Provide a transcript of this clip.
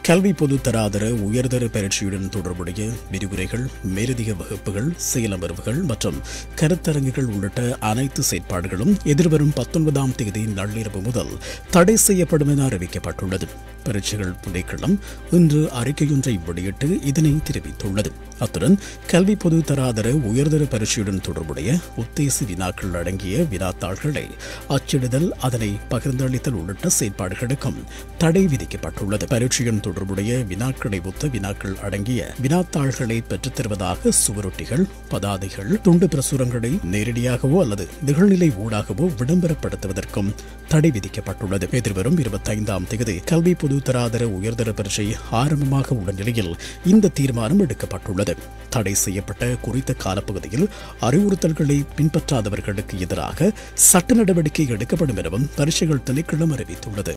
கல்வி பொதுத்தராதர உயர்தர பரீட்சையுடன் தொடர்புடைய விரிவுரைகள் மேலதிக வகுப்புகள் செயலமர்வுகள் மற்றும் கருத்தரங்குகள் உள்ளிட்ட அனைத்து செயற்பாடுகளும் எதிர்வரும் பத்தொன்பதாம் தேதி நள்ளிரவு முதல் தடை செய்யப்படும் என அறிவிக்கப்பட்டுள்ளது பரீட்சைகள் திணைக்களம் இன்று அறிக்கையொன்றை வெளியிட்டு இதனை தெரிவித்துள்ளது அத்துடன் கல்வி பொது தராதர உயர்தர பரீட்சையுடன் தொடர்புடைய உத்தேச வினாக்கள் அடங்கிய வினாத்தாள்களை அச்சிடுதல் அதனை பகிர்ந்தளித்தல் உள்ளிட்ட செயற்பாடுகளுக்கும் தடை விதிக்கப்பட்டுள்ளது பரீட்சையுடன் தொடர்புடைய வினாக்களை ஒத்த வினாக்கள் அடங்கிய வினாத்தாள்களை பெற்றுத் தருவதாக சுவரொட்டிகள் பதாதைகள் துண்டு பிரசுரங்களை நேரடியாகவோ அல்லது நிகழ்நிலை ஊடாகவோ விளம்பரப்படுத்துவதற்கும் தடை விதிக்கப்பட்டுள்ளது எதிர்வரும் இருபத்தைந்தாம் தேதி கல்வி பொது தராதர உயர்தர பரீட்சை ஆரம்பமாக உள்ள நிலையில் இந்த தீர்மானம் எடுக்கப்பட்டுள்ளது தடை செய்யப்பட்ட குறித்த காலப்பகுதியில் அறிவுறுத்தல்களை பின்பற்றாதவர்களுக்கு எதிராக சட்ட நடவடிக்கை எடுக்கப்படும் எனவும் பரீட்சைகள் திணைக்களம் அறிவித்துள்ளது